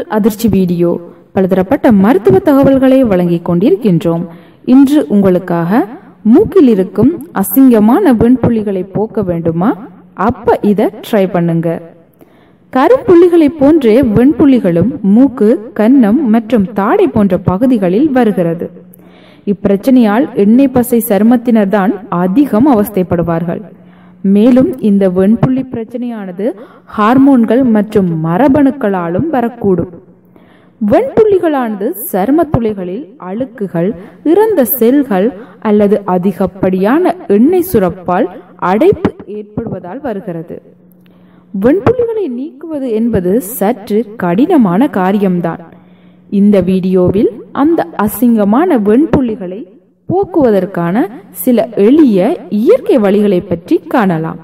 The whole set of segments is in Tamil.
அதிர்ச்சி வீடியோ பலதரப்பட்ட மருத்துவ தகவல்களை வழங்கிக் கொண்டிருக்கின்றோம் இன்று உங்களுக்காக மூக்கில் இருக்கும் அசிங்கமான வெண்புள்ளிகளை போக்க வேண்டுமா அப்ப இத ட்ரை பண்ணுங்க கருப்புள்ளிகளை போன்றே வெண்புள்ளிகளும் மூக்கு கன்னம் மற்றும் தாடை போன்ற பகுதிகளில் வருகிறது இப்பிரச்சனையால் எண்ணெய் பசை சருமத்தினர் தான் அதிகம் அவஸ்தைப்படுவார்கள் மேலும் இந்த வெண்புள்ளி பிரச்சனையானது ஹார்மோன்கள் மற்றும் மரபணுக்களாலும் வரக்கூடும் வெண்புள்ளிகளானது சரும துளைகளில் அழுக்குகள் இறந்த செல்கள் அல்லது அதிகப்படியான எண்ணெய் சுரப்பால் அடைப்பு ஏற்படுவதால் வருகிறது வெண்புள்ளிகளை நீக்குவது என்பது சற்று கடினமான காரியம்தான் இந்த வீடியோவில் அந்த அசிங்கமான வெண்புள்ளிகளை போக்குவதற்கான சில எளிய இயற்கை வழிகளை பற்றி காணலாம்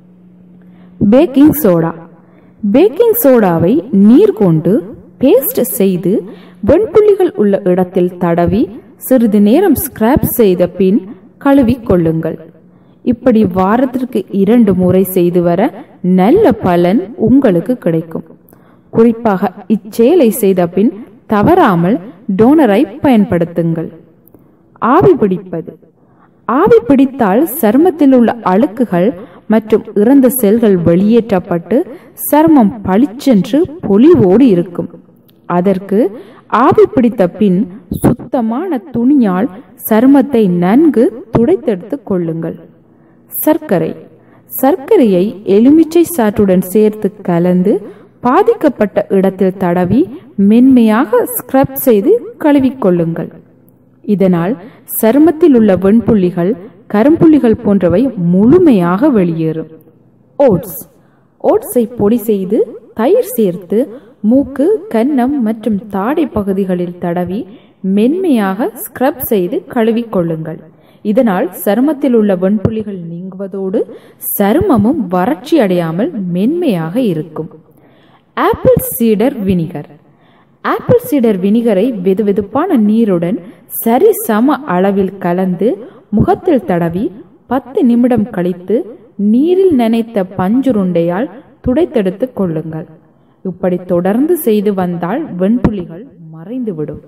பேக்கிங் சோடா பேக்கிங் சோடாவை நீர் கொண்டு பேஸ்ட் செய்து வெண்புள்ளிகள் உள்ள இடத்தில் தடவி சிறிது நேரம் ஸ்கிராப் செய்த பின் கழுவி கொள்ளுங்கள் இப்படி வாரத்திற்கு இரண்டு முறை செய்து வர நல்ல பலன் உங்களுக்கு கிடைக்கும் குறிப்பாக இச்செயலை செய்த பின் தவறாமல் டோனரை பயன்படுத்துங்கள் ஆவி பிடிப்பது ஆவி பிடித்தால் சருமத்தில் உள்ள அழுக்குகள் மற்றும் இறந்த செல்கள் வெளியேற்றப்பட்டு சருமம் பளிச்சென்று பொலிவோடு இருக்கும் அதற்கு ஆவி பிடித்த பின் சுத்தமான துணியால் சருமத்தை நன்கு துடைத்தெடுத்துக் கொள்ளுங்கள் சர்க்கரை சர்க்கரையை எலுமிச்சை சாற்றுடன் சேர்த்து கலந்து பாதிக்கப்பட்ட இடத்தில் தடவி மென்மையாக ஸ்க்ரப் செய்து கழுவிக்கொள்ளுங்கள் இதனால் சருமத்தில் உள்ள வெண்புள்ளிகள் கரும்புள்ளிகள் போன்றவை முழுமையாக வெளியேறும் ஓட்ஸ் ஓட்ஸை பொடி செய்து தயிர் சேர்த்து மூக்கு கன்னம் மற்றும் தாடை பகுதிகளில் தடவி மென்மையாக ஸ்க்ரப் செய்து கழுவிக்கொள்ளுங்கள் இதனால் சருமத்தில் உள்ள வெண்புள்ளிகள் நீங்குவதோடு சருமமும் வறட்சி அடையாமல் மென்மையாக இருக்கும் ஆப்பிள் சீடர் வினிகர் ஆப்பிள் சீடர் வினிகரை வெதுவெதுப்பான நீருடன் சரி சம அளவில் கலந்து முகத்தில் தடவி பத்து நிமிடம் கழித்து நீரில் நனைத்த பஞ்சுருண்டையால் துடைத்தெடுத்துக் கொள்ளுங்கள் இப்படி தொடர்ந்து செய்து வந்தால் வெண்புள்ளிகள் மறைந்துவிடும்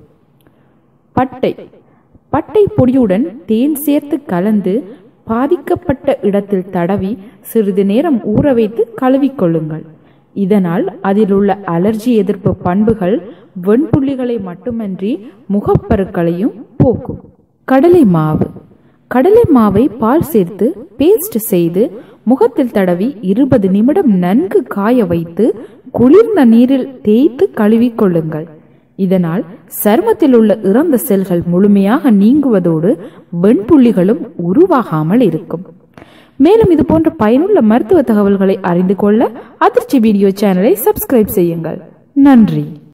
பட்டை பட்டை பொடியுடன் தேன் சேர்த்து கலந்து பாதிக்கப்பட்ட இடத்தில் தடவி சிறிது நேரம் ஊற வைத்து கழுவிக்கொள்ளுங்கள் இதனால் அதில் உள்ள அலர்ஜி எதிர்ப்பு பண்புகள் வெண்புள்ளிகளை மட்டுமன்றி முகப்பருக்களையும் போக்கும் கடலை மாவு கடலை மாவை பால் சேர்த்து பேஸ்ட் செய்து முகத்தில் தடவி இருபது நிமிடம் நன்கு காய வைத்து குளிர்ந்த நீரில் தேய்த்து கழுவிக் கொள்ளுங்கள் இதனால் சருமத்தில் உள்ள இறந்த செல்கள் முழுமையாக நீங்குவதோடு வெண்புள்ளிகளும் உருவாகாமல் இருக்கும் மேலும் இது போன்ற பயனுள்ள மருத்துவ தகவல்களை அறிந்து கொள்ள அதிர்ச்சி வீடியோ சேனலை சப்ஸ்கிரைப் செய்யுங்கள் நன்றி